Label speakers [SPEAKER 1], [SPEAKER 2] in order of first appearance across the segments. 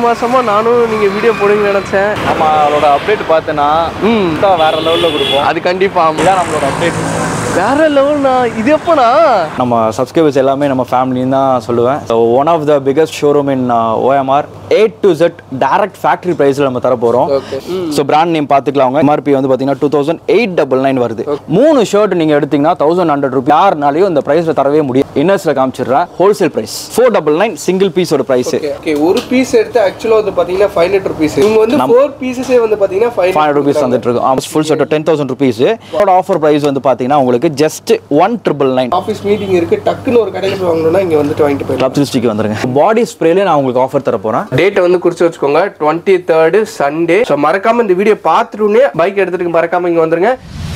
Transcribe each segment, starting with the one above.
[SPEAKER 1] மாசமா நானும் நீங்க வீடியோ போடுவீங்கன்னு நினைச்சேன்
[SPEAKER 2] நம்ம அவளோட அப்டேட் பார்த்தேன்னா
[SPEAKER 1] ம்
[SPEAKER 2] தான் வேற லெவலில் கொடுப்போம்
[SPEAKER 1] அது கண்டிப்பா ஆமா.
[SPEAKER 2] இதான் நம்மளோட அப்டேட்
[SPEAKER 1] வேற லெவல்னா இது எப்பனா
[SPEAKER 2] நம்ம சப்ஸ்கிரைபர்ஸ் எல்லாமே நம்ம ஃபேமிலின்னு தான் சொல்லுவேன் so one of the biggest showroom in OMR A to Z direct factory ப்ரைஸில் நம்ம தர போகிறோம்
[SPEAKER 1] ஓகே
[SPEAKER 2] ஸோ பிராண்ட் நேம் பார்த்துக்கலாம் எம்ஆர்பி வந்து பார்த்தீங்கன்னா two thousand eight double nine வருது மூணு ஷர்ட் நீங்கள் எடுத்தீங்கன்னா தௌசண்ட் ஹண்ட்ரட் ருபி யாருனாலையும் இந்த ப்ரைஸில் தரவே முடியும் இன்னர்ஸில் காமிச்சிடுறேன் wholesale price four double nine single பீஸோட ப்ரைஸ்
[SPEAKER 1] ஓகே ஒரு பீஸ் எடுத்து ஆக்சுவலா வந்து பாத்தீங்கன்னா ஃபைவ் ஹண்ட்ரட் ருபீஸ் இவங்க வந்து ஃபோர் பீசஸே வந்து பாத்தீங்கன்னா ஃபைவ்
[SPEAKER 2] ஃபைவ் ஹண்ட்ரட் ருபீஸ் வந்துட்டு இருக்கும் ஆமாம் full set ten thousand rupees offer price வந்து பார்த்தீங்கன்னா உங்களுக்கு just one triple nine
[SPEAKER 1] office meeting இருக்கு டக்குன்னு ஒரு கடையில் போய் வாங்கணும்னா இங்க வந்துட்டு வாங்கிட்டு போயிடலாம்
[SPEAKER 2] கிளப் சிஸ்டிக்கு வந்துருங்க பாடி ஸ்ப்ரேல நான் உங்களுக்கு ஆஃபர் தர போகிறேன்
[SPEAKER 1] டேட்டை வந்து குறிச்சு வச்சுக்கோங்க டுவெண்ட்டி தேர்டு சண்டே ஸோ மறக்காம இந்த வீடியோ பார்த்துட்டுனே பைக் எடுத்துட்டு மறக்காம இங்க வந்துருங்க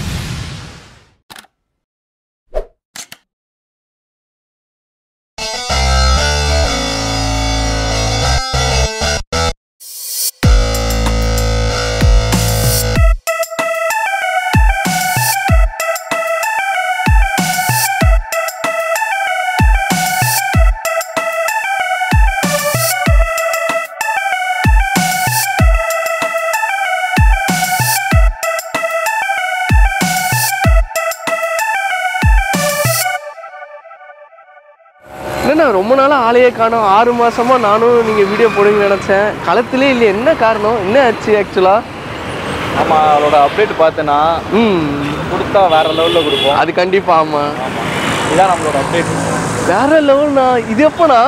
[SPEAKER 1] இல்லைண்ணா ரொம்ப நாளா ஆளையே காணோம் ஆறு மாசமா நானும் நீங்க வீடியோ போடுவீங்கன்னு நினைச்சேன் களத்திலே இல்லை என்ன காரணம் என்ன ஆச்சு ஆக்சுவலா
[SPEAKER 2] நம்ம அவளோட அப்டேட் பார்த்தேன்னா
[SPEAKER 1] ம்
[SPEAKER 2] கொடுத்தா வேற லெவலில் கொடுப்போம்
[SPEAKER 1] அது கண்டிப்பா ஆமா
[SPEAKER 2] ஆமாம் இதான் நம்மளோட அப்டேட்
[SPEAKER 1] வேற லெவல்ண்ணா இது எப்பண்ணா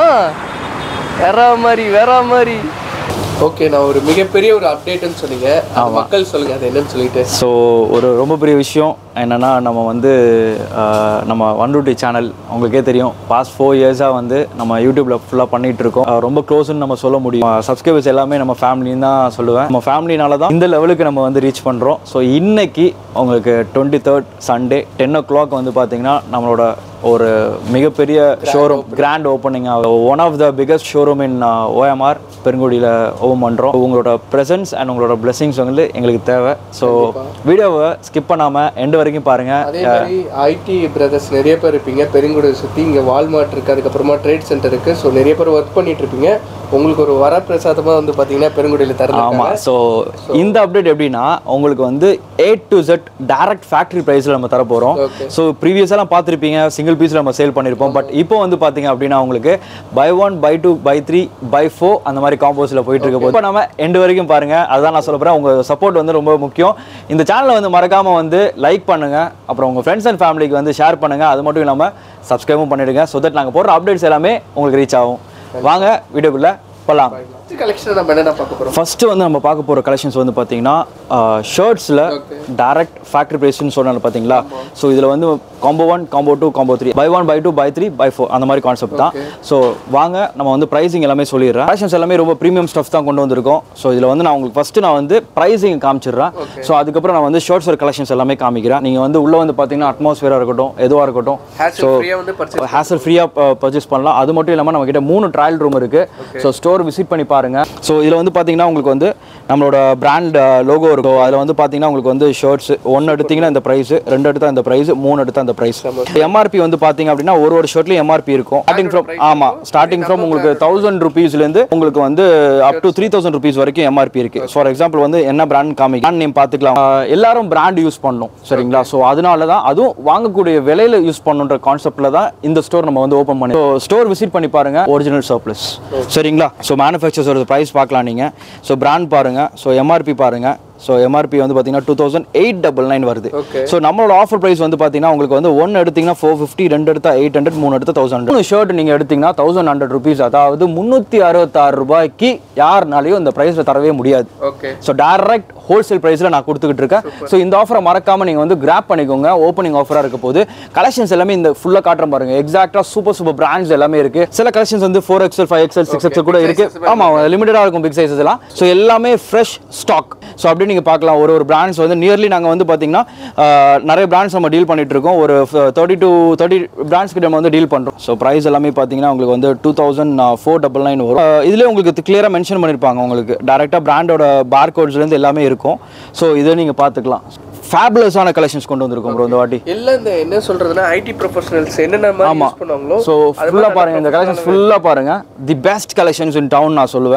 [SPEAKER 1] வேற மாதிரி வேற மாதிரி ஓகே நான் ஒரு மிகப்பெரிய ஒரு அப்டேட்னு சொன்னீங்க அது மக்கள் சொல்லுங்க அது என்னன்னு சொல்லிட்டு
[SPEAKER 2] ஸோ ஒரு ரொம்ப பெரிய விஷயம் என்னென்னா நம்ம வந்து ஆஹ், நம்ம ஒன்ரூட்டி சேனல் உங்களுக்கே தெரியும் பாஸ்ட் ஃபோர் இயர்ஸாக வந்து நம்ம யூடியூப்பில் ஃபுல்லாக பண்ணிகிட்டு இருக்கோம் ஆஹ், ரொம்ப க்ளோஸ்னு நம்ம சொல்ல முடியும் சப்ஸ்கிரைபர்ஸ் எல்லாமே நம்ம ஃபேமிலின்னு தான் சொல்லுவேன் நம்ம ஃபேமிலினால தான் இந்த லெவலுக்கு நம்ம வந்து ரீச் பண்ணுறோம் ஸோ இன்னைக்கு உங்களுக்கு twenty third Sunday ten o'clock வந்து பார்த்தீங்கன்னா நம்மளோட ஒரு மிகப்பெரிய showroom grand opening one of the biggest showroom in OMR பெருங்குடியில் ஓப்பன் பண்ணுறோம் உங்களோட ப்ரெசன்ஸ் அண்ட் உங்களோட பிளெஸிங்ஸ் வந்து எங்களுக்கு தேவை ஸோ வீடியோவை ஸ்கிப் பண்ணாமல் எண்டு வரைக்கும் பாருங்கள்
[SPEAKER 1] அதே மாதிரி ஐடி பிரதர்ஸ் நிறைய பேர் இருப்பீங்க பெருங்குடியை சுற்றி இங்கே வால்மார்ட் இருக்குது அதுக்கப்புறமா ட்ரேட் சென்டர் இருக்குது ஸோ நிறைய பேர் ஒர்க் பண்ணிட்டு இருப்பீங்க உங்களுக்கு ஒரு வரப்பிரசாதமாக வந்து பார்த்தீங்கன்னா பெருங்குடியில் தரலாம்
[SPEAKER 2] ஆமாம் ஸோ இந்த அப்டேட் எப்படின்னா உங்களுக்கு வந்து A to Z direct factory ப்ரைஸில் நம்ம தர போகிறோம்
[SPEAKER 1] Okay.
[SPEAKER 2] ஸோ ப்ரீவியஸாக பார்த்துருப்பீங்க சிங்கிள் பீஸில் நம்ம சேல் பண்ணியிருப்போம் பட் இப்போ வந்து பார்த்தீங்க அப்படின்னா உங்களுக்கு buy one buy two buy three buy four அந்த மாதிரி காம்போஸில் போயிட்டு இருக்க போது இப்போ நம்ம எண்டு வரைக்கும் பாருங்கள் அதுதான் நான் சொல்ல போகிறேன் உங்கள் சப்போர்ட் வந்து ரொம்ப முக்கியம் இந்த சேனலை வந்து மறக்காமல் வந்து லைக் பண்ணுங்கள் அப்புறம் உங்கள் ஃப்ரெண்ட்ஸ் அண்ட் ஃபேமிலிக்கு வந்து ஷேர் பண்ணுங்கள் அது மட்டும் இல்லாமல் சப்ஸ்கிரைபும் பண்ணிடுங்க ஸோ தட் நாங்கள் போடுற அப்டேட்ஸ் எல்லாமே உங்களுக்கு ரீச் ஆகும் வாங்க வீடியோக்குள்ளே போகலாம்
[SPEAKER 1] கலெக்ஷன் நம்ம என்னென்ன பார்க்க போகிறோம்
[SPEAKER 2] ஃபர்ஸ்ட் வந்து நம்ம பார்க்க போகிற கலெக்ஷன்ஸ் வந்து பார்த்தீங்கன்னா ஷர்ட்ஸில் டைரக்ட் ஃபேக்ட்ரி ப்ரைஸ்னு சொன்னால பார்த்தீங்களா ஸோ இதில் வந்து combo one combo two combo three buy one buy two buy three buy four அந்த மாதிரி கான்செப்ட் தான் ஸோ வாங்க நம்ம வந்து ப்ரைஸிங் எல்லாமே சொல்லிடுறேன் கலெக்ஷன்ஸ் எல்லாமே ரொம்ப ப்ரீமியம் ஸ்டஃப் தான் கொண்டு வந்திருக்கோம் ஸோ இதில் வந்து நான் உங்களுக்கு ஃபஸ்ட்டு நான் வந்து ப்ரைஸிங் காமிச்சிடுறேன் ஸோ அதுக்கப்புறம் நான் வந்து ஷர்ட்ஸ் கலெக்ஷன்ஸ் எல்லாமே காமிக்கிறேன் நீங்கள் வந்து உள்ளே வந்து பார்த்தீங்கன்னா அட்மாஸ்பியராக இருக்கட்டும் எதுவாக இருக்கட்டும்
[SPEAKER 1] ஹேஷல் ஃப்ரீயாக வந்து பர்ச்சேஸ்
[SPEAKER 2] ஹேசல் ஃப்ரீயாக பர்ச்சேஸ் பண்ணலாம் அது மட்டும் இல்லாமல் நம்ம கிட்ட மூணு ட்ரையல் ரூம் இருக்கு ஸோ ஸ்டோர் விசிட் பண்ணி பாருங்க ஸோ இதில் வந்து பார்த்தீங்கன்னா உங்களுக்கு வந்து நம்மளோட பிராண்ட் லோகோ இருக்கும் அதில் வந்து பார்த்தீங்கன்னா உங்களுக்கு வந்து ஷர்ட்ஸ் ஒன்று எடுத்தீங்கன்னா இந்த ப்ரைஸ் ரெண்டு எடுத்தா இந்த ப்ரைஸ் மூணு எடுத்தா இந்த ப்ரைஸ் எம்ஆர்பி வந்து பார்த்தீங்க அப்படின்னா ஒரு ஒரு ஷர்ட்லையும் எம்ஆர்பி இருக்கும் ஸ்டார்டிங் ஃப்ரம் ஆமாம் ஸ்டார்டிங் ஃப்ரம் உங்களுக்கு தௌசண்ட் ருபீஸ்லேருந்து உங்களுக்கு வந்து up to three thousand rupees வரைக்கும் எம்ஆர்பி இருக்கு ஃபார் எக்ஸாம்பிள் வந்து என்ன பிராண்ட் காமி பிராண்ட் நேம் பார்த்துக்கலாம் ஆஹ் எல்லாரும் பிராண்ட் யூஸ் பண்ணணும் சரிங்களா ஸோ அதனால தான் அதுவும் வாங்கக்கூடிய விலையில யூஸ் பண்ணுன்ற கான்செப்ட்ல தான் இந்த ஸ்டோர் நம்ம வந்து ஓப்பன் பண்ணி ஸோ ஸ்டோர் விசிட் பண்ணி பாருங்க ஒரிஜினல் சர்ப்ளஸ் சரிங்களா ஸோ மேனுஃபேக்சர்ஸோட ப்ரைஸ் பார்க்கலாம் நீங்க ஸோ பிராண்ட் பாருங்க ஸோ எம்ஆர்பி பாருங்க ஸோ எம்ஆர்பி வந்து பார்த்தீங்கன்னா two thousand eight double nine வருது
[SPEAKER 1] Okay.
[SPEAKER 2] ஸோ நம்மளோட ஆஃபர் ப்ரைஸ் வந்து பார்த்தீங்கன்னா உங்களுக்கு வந்து ஒன்று எடுத்தீங்கன்னா ஃபோர் ஃபிஃப்டி ரெண்டு எடுத்தா எயிட் ஹண்ட்ரட் மூணு எடுத்தா தௌசண்ட் மூணு ஷர்ட் நீங்கள் எடுத்தீங்கன்னா தௌசண்ட் ஹண்ட்ரட் ருபீஸ் அதாவது முந்நூற்றி அறுபத்தாறு ரூபாய்க்கு யாருனாலையும் இந்த ப்ரைஸில் தரவே முடியாது
[SPEAKER 1] ஓகே
[SPEAKER 2] ஸோ டைரக்ட் ஹோல்சேல் ப்ரைஸில் நான் கொடுத்துக்கிட்டு இருக்கேன் ஸோ இந்த ஆஃபரை மறக்காம நீங்கள் வந்து கிராப் பண்ணிக்கோங்க ஓப்பனிங் ஆஃபராக இருக்க போது கலெக்ஷன்ஸ் எல்லாமே இந்த ஃபுல்லாக காட்டுறேன் பாருங்க எக்ஸாக்டாக சூப்பர் சூப்பர் பிராண்ட்ஸ் எல்லாமே இருக்கு சில கலெக்ஷன்ஸ் வந்து four XL five XL six XL கூட இருக்கு ஆமாம் லிமிட்டடாக இருக்கும் பிக் சைஸஸ் எல்லாம் ஸோ எல்லாமே ஃப்ரெஷ் ஸ்டாக் ஸோ அப்படியே நீங்கள் பார்க்கலாம் ஒரு ஒரு பிராண்ட்ஸ் வந்து நியர்லி நாங்கள் வந்து பார்த்தீங்கன்னா ஆஹ், நிறைய பிராண்ட்ஸ் நம்ம டீல் பண்ணிட்டு இருக்கோம் ஒரு தேர்ட்டி டு தேர்ட்டி பிராண்ட்ஸ் கிட்ட நம்ம வந்து டீல் பண்ணுறோம் ஸோ ப்ரைஸ் எல்லாமே பார்த்தீங்கன்னா உங்களுக்கு வந்து two thousand four double nine வரும் ஆஹ், இதுலேயே உங்களுக்கு கிளியராக மென்ஷன் பண்ணியிருப்பாங்க உங்களுக்கு டேரெக்டாக பிராண்டோட பார் கோட்ஸ்லேருந்து எல்லாமே இருக்கும் ஸோ இதை நீங்கள் பார்த்துக்கலாம் ஃபேபுலஸான கலெக்ஷன்ஸ் கொண்டு வந்திருக்கோம் ப்ரோ இந்த வாட்டி
[SPEAKER 1] எல்லாம் இந்த என்ன சொல்றதுன்னா ஐடி ப்ரொஃபஷனல்ஸ் என்னென்ன மாதிரி யூஸ் பண்ணுவாங்களோ
[SPEAKER 2] ஸோ ஃபுல்லாக பாருங்க இந்த கலெக்ஷன்ஸ் ஃபுல்லாக பாருங்க the best collections in town நான் சொல்லுவேன்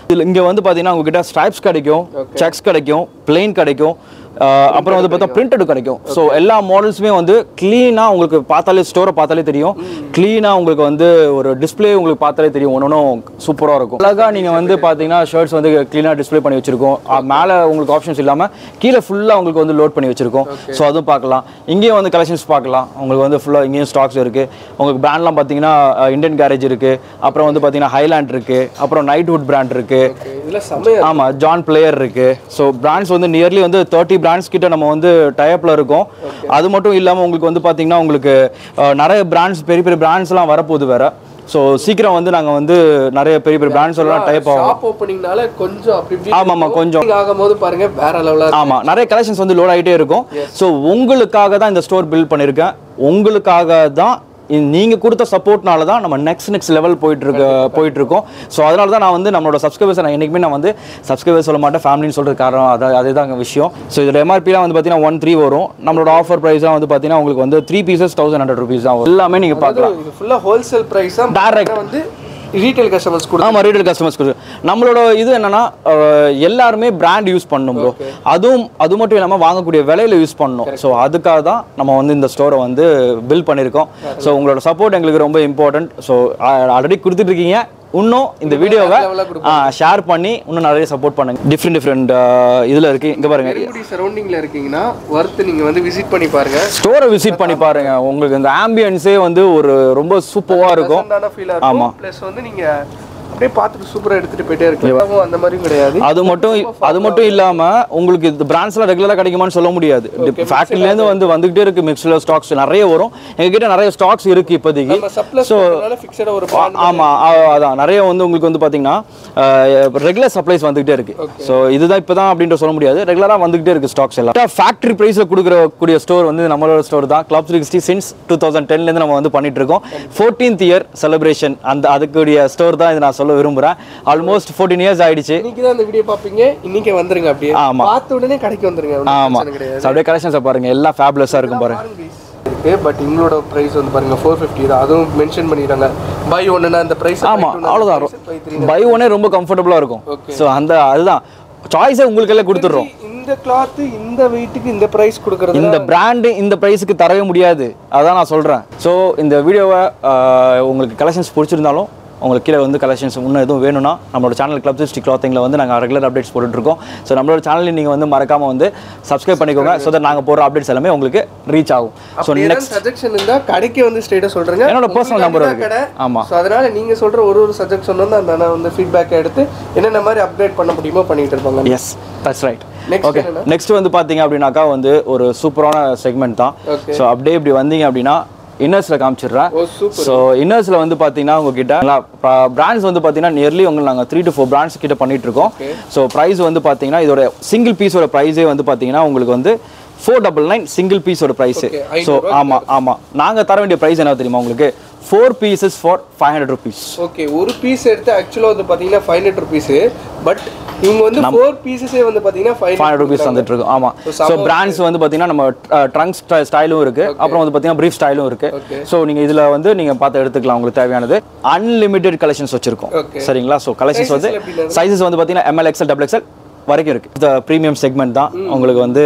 [SPEAKER 2] இதில் இங்கே வந்து பார்த்தீங்கன்னா உங்ககிட்ட ஸ்ட்ரைப்ஸ் கிடைக்கும் செக்ஸ் கிடைக்கும் பிளெயின் கிடைக்கும் ஆஹ் அப்புறம் வந்து பார்த்தா பிரிண்டட் கிடைக்கும் ஸோ எல்லா மாடல்ஸுமே வந்து க்ளீனாக உங்களுக்கு பார்த்தாலே ஸ்டோரை பார்த்தாலே தெரியும் க்ளீனாக உங்களுக்கு வந்து ஒரு டிஸ்ப்ளே உங்களுக்கு பார்த்தாலே தெரியும் ஒன்றும் சூப்பராக இருக்கும் அழகாக நீங்கள் வந்து பார்த்தீங்கன்னா ஷர்ட்ஸ் வந்து க்ளீனாக டிஸ்ப்ளே பண்ணி வச்சிருக்கோம் மேலே உங்களுக்கு ஆப்ஷன்ஸ் இல்லாமல் கீழே ஃபுல்லாக உங்களுக்கு வந்து லோட் பண்ணி வச்சிருக்கோம் ஸோ அதுவும் பார்க்கலாம் இங்கேயும் வந்து கலெக்ஷன்ஸ் பார்க்கலாம் உங்களுக்கு வந்து ஃபுல்லாக இங்கேயும் ஸ்டாக்ஸ் இருக்குது உங்களுக்கு பிராண்ட்லாம் பார்த்தீங்கன்னா இந்தியன் கேரேஜ் இருக்குது அப்புறம் வந்து பார்த்தீங்கன்னா ஹைலாண்ட் இருக்குது அப்புறம் நைட் வுட் பிராண்ட் இருக்குது
[SPEAKER 1] இதுல செமையா
[SPEAKER 2] ஆமா ஜான் பிளேயர் இருக்கு ஸோ பிராண்ட்ஸ் வந்து நியர்லி வந்து தேர்ட்டி பிராண்ட்ஸ் கிட்ட நம்ம வந்து டைப்ல இருக்கோம் அது மட்டும் இல்லாம உங்களுக்கு வந்து பாத்தீங்கன்னா உங்களுக்கு அஹ், நிறைய பிராண்ட்ஸ் பெரிய பெரிய பிராண்ட்ஸ்லாம் வரப்போகுது வேற ஸோ சீக்கிரம் வந்து நாங்க வந்து நிறைய பெரிய பெரிய பிராண்ட்ஸ் எல்லாம் டைப் ஆகும்
[SPEAKER 1] ஷாப் ஓப்பனிங்னால கொஞ்சம் அப்படி இப்படி
[SPEAKER 2] ஆமா, ஆமா, கொஞ்சம்.
[SPEAKER 1] opening ஆகும்போது பாருங்க வேற லெவலா
[SPEAKER 2] ஆமா நிறைய கலெக்ஷன்ஸ் வந்து லோட் ஆகிட்டே இருக்கும் ஸோ உங்களுக்காக தான் இந்த ஸ்டோர் பில்ட் பண்ணியிருக்கேன் உங்களுக்காக தான் இ- நீங்க கொடுத்த சப்போர்ட்னால தான் நம்ம நெக்ஸ்ட் நெக்ஸ்ட் லெவல் போயிட்டு இருக்க போயிட்டு இருக்கோம் ஸோ அதனால தான் நான் வந்து நம்மளோட சப்ஸ்கிரைபர்ஸ் நான் என்னைக்குமே நான் வந்து சப்ஸ்கிரைபர் சொல்ல மாட்டேன் ஃபேமிலின்னு சொல்றது காரணம் அதை அதுதான் அங்கே விஷயம் ஸோ இதோட எம்ஆர்பிலாம் வந்து பார்த்தீங்கன்னா ஒன் த்ரீ வரும் நம்மளோட ஆஃபர் ப்ரைஸ்லாம் வந்து பார்த்தீங்கன்னா உங்களுக்கு வந்து three pieces thousand hundred rupees தான் வரும் எல்லாமே நீங்க பார்க்கலாம்
[SPEAKER 1] இது ஃபுல்லா ஹோல்சேல் பிரைஸ் தான்
[SPEAKER 2] Direct.
[SPEAKER 1] வந்து ரீட்டைல் கஸ்டமர்ஸ் கூட
[SPEAKER 2] ஆமா ரீட்டைல் கஸ்டமர்ஸ் நம்மளோட இது என்னன்னா அஹ், எல்லாருமே பிராண்ட் யூஸ் பண்ணணும் ப்ரோ அதுவும் அது மட்டும் இல்லாமல் வாங்கக்கூடிய விலையில யூஸ் பண்ணணும் ஸோ அதுக்காக தான் நம்ம வந்து இந்த ஸ்டோரை வந்து பில் பண்ணியிருக்கோம் ஸோ உங்களோட சப்போர்ட் எங்களுக்கு ரொம்ப இம்பார்ட்டன்ட் ஸோ ஆல்ரெடி கொடுத்துட்டு இருக்கீங்க இன்னும் இந்த வீடியோவை
[SPEAKER 1] level-ஆ
[SPEAKER 2] ஷேர் பண்ணி இன்னும் நிறைய சப்போர்ட் பண்ணுங்க டிஃப்ரெண்ட் டிஃப்ரெண்ட் இதில் இருக்கு இங்க பாருங்க
[SPEAKER 1] பெருங்குடி சரௌண்டிங்ல இருக்கீங்கன்னா ஒர்த் நீங்க வந்து விசிட் பண்ணி பாருங்க
[SPEAKER 2] ஸ்டோரை விசிட் பண்ணி பாருங்க உங்களுக்கு இந்த ஆம்பியன்ஸே வந்து ஒரு ரொம்ப சூப்பராக இருக்கும்
[SPEAKER 1] ப்ளசண்டான ஃபீலா இருக்கும் ப்ளஸ் வந்து நீங்க அப்படியே பார்த்துட்டு சூப்பரா எடுத்துட்டு போயிட்டே இருக்கலாம் அந்த மாதிரியும் கிடையாது
[SPEAKER 2] அது மட்டும் அது மட்டும் இல்லாம உங்களுக்கு இந்த பிராண்ட்ஸ்லாம் ரெகுலரா கிடைக்குமான்னு சொல்ல முடியாது ஃபேக்டரில இருந்து வந்து வந்துகிட்டே இருக்கு மிக்ஸ்ல ஸ்டாக்ஸ் நிறைய வரும் எங்ககிட்ட நிறைய ஸ்டாக்ஸ் இருக்கு இப்போதைக்கு
[SPEAKER 1] நம்ம சப்ளஸ் ஃபிக்ஸடா ஒரு
[SPEAKER 2] ஆ- ஆமா ஆ- அதான் நிறைய வந்து உங்களுக்கு வந்து பாத்தீங்கன்னா ரெகுலர் சப்ளைஸ் வந்துகிட்டே இருக்கு ஸோ இதுதான் இப்பதான் அப்படின்ற சொல்ல முடியாது ரெகுலரா வந்துகிட்டே இருக்கு ஸ்டாக்ஸ் எல்லாம் ஃபேக்டரி பிரைஸ்ல கொடுக்குற கூடிய ஸ்டோர் வந்து நம்மளோட ஸ்டோர் தான் club sixty since two thousand டென்ல இருந்து நம்ம வந்து பண்ணிட்டு இருக்கோம் ஃபோர்டீன்த் இயர் செலிப்ரேஷன் அந்த அதுக்குரிய ஸ்டோர் தான் இது நான் சொல்ல விரும்புறேன் ஆல்மோஸ்ட் ஃபோர்டீன் இயர்ஸ் ஆயிடுச்சு
[SPEAKER 1] இன்னைக்கு தான் இந்த வீடியோ பாப்பீங்க இன்னைக்கே வந்துருங்க அப்படியே
[SPEAKER 2] ஆமா.
[SPEAKER 1] பார்த்த உடனே கடைக்கு வந்துருங்க ஒண்ணும்
[SPEAKER 2] ஆமா
[SPEAKER 1] பிரச்சனை கிடையாது
[SPEAKER 2] So, அப்படியே கலெக்ஷன்ஸை பாருங்க எல்லாம் ஃபேப்லெஸ்ஸாக இருக்கும் பாருங்க
[SPEAKER 1] இருக்கு பட் இவங்களோட பிரைஸ் வந்து பாருங்க ஃபோர் ஃபிஃப்டி தான் அதுவும் மென்ஷன் பண்ணிடுறாங்க பை ஒன்னுனா அந்த பிரைஸ்
[SPEAKER 2] ஆமா அவ்வளோதான் பை ஒன்னே ரொம்ப கம்ஃபர்டபுளாக இருக்கும் ஸோ அந்த அதுதான் சாய்ஸை உங்களுக்கு எல்லாம் கொடுத்துட்றோம்
[SPEAKER 1] இந்த கிளாத் இந்த வெயிட்டுக்கு இந்த பிரைஸ் கொடுக்கறது
[SPEAKER 2] இந்த பிராண்டு இந்த ப்ரைஸுக்கு தரவே முடியாது அதான் நான் சொல்கிறேன் ஸோ இந்த வீடியோவை உங்களுக்கு கலெக்ஷன்ஸ் பிடிச்சிருந்தாலும் உங்களுக்கு கீழே வந்து கலெக்ஷன்ஸ் இன்னும் எதுவும் வேணும்னா நம்மளோட சேனல் கிளப் சிஸ்டி கிளாத்திங்கில் வந்து நாங்கள் ரெகுலர் அப்டேட்ஸ் போட்டுட்ருக்கோம் ஸோ நம்மளோட சேனலில் நீங்கள் வந்து மறக்காமல் வந்து சப்ஸ்கிரைப் பண்ணிக்கோங்க ஸோ தட் நாங்கள் போடுற அப்டேட்ஸ் எல்லாமே உங்களுக்கு ரீச் ஆகும் ஸோ
[SPEAKER 1] அப்படி
[SPEAKER 2] நெக்ஸ்ட்
[SPEAKER 1] ஏதாவது சஜஷன் இருந்தா கடைக்கு வந்து ஸ்ட்ரெயிட்டா சொல்றேங்க
[SPEAKER 2] என்னோட personal number
[SPEAKER 1] உங்களுக்கு
[SPEAKER 2] இருக்கு.
[SPEAKER 1] கடை
[SPEAKER 2] ஆமா.
[SPEAKER 1] ஸோ அதனால நீங்க சொல்ற ஒரு ஒரு சஜஷன் வந்து அந்த அண்ணா வந்து ஃபீட்பேக் எடுத்து என்னென்ன மாதிரி அப்டேட் பண்ண முடியுமோ பண்ணிட்டு இருப்பாங்க
[SPEAKER 2] yes that's right
[SPEAKER 1] Next
[SPEAKER 2] okay
[SPEAKER 1] என்னன்னா?
[SPEAKER 2] நெக்ஸ்ட் வந்து பார்த்தீங்க அப்படின்னாக்கா வந்து ஒரு சூப்பரான செக்மெண்ட் தான்
[SPEAKER 1] Okay.
[SPEAKER 2] ஸோ அப்படியே இப்படி வந்தீங்க அப்படின்னா இன்னர்ஸில் காமிச்சிடுறேன்
[SPEAKER 1] ஓ சூப்பர்
[SPEAKER 2] ஸோ இன்னர்ஸில் வந்து பார்த்தீங்கன்னா உங்ககிட்ட பிராண்ட்ஸ் வந்து பார்த்தீங்கன்னா நியர்லி உங்களுக்கு நாங்கள் த்ரீ டு ஃபோர் பிராண்ட்ஸ் கிட்ட பண்ணிட்டு இருக்கோம் ஸோ ப்ரைஸ் வந்து பார்த்தீங்கன்னா இதோட சிங்கிள் பீஸோட ப்ரைஸே வந்து பார்த்தீங்கன்னா உங்களுக்கு வந்து ஃபோர் டபுள் நைன் சிங்கிள் பீஸோட ப்ரைஸ்
[SPEAKER 1] Okay,
[SPEAKER 2] ஸோ ஆமாம் ஆமாம் நாங்கள் தர வேண்டிய ப்ரைஸ் என்ன தெரியுமா உங்களுக்கு four pieces for five hundred rupees
[SPEAKER 1] okay ஒரு பீஸ் எடுத்து ஆக்சுவலாக வந்து பார்த்தீங்கன்னா ஃபைவ் ஹண்ட்ரட் ருபீஸ் பட் இவங்க வந்து ஃபோர் பீசஸே வந்து பார்த்தீங்கன்னா ஃபைவ்
[SPEAKER 2] ஃபைவ் ஹண்ட்ரட் ருபீஸ் வந்துட்டு இருக்கும் ஆமா ஸோ பிராண்ட்ஸ் வந்து பார்த்தீங்கன்னா நம்ம ட்ரங்க் ஸ்டைலும் இருக்கு அப்புறம் வந்து பார்த்தீங்கன்னா பிரீஃப் ஸ்டைலும் இருக்கு ஸோ நீங்க இதுல வந்து நீங்க பார்த்து எடுத்துக்கலாம் உங்களுக்கு தேவையானது அன்லிமிட்டெட் கலெக்ஷன்ஸ் வச்சிருக்கோம்
[SPEAKER 1] Okay.
[SPEAKER 2] சரிங்களா ஸோ கலெக்ஷன்ஸ் வந்து
[SPEAKER 1] Sizes எப்படி
[SPEAKER 2] சைஸஸ் வந்து பார்த்தீங்கன்னா எம்எல் எக்ஸல் டபுள் எக்ஸல் வரைக்கும் இருக்கு இந்த ப்ரீமியம் செக்மெண்ட் தான் உங்களுக்கு வந்து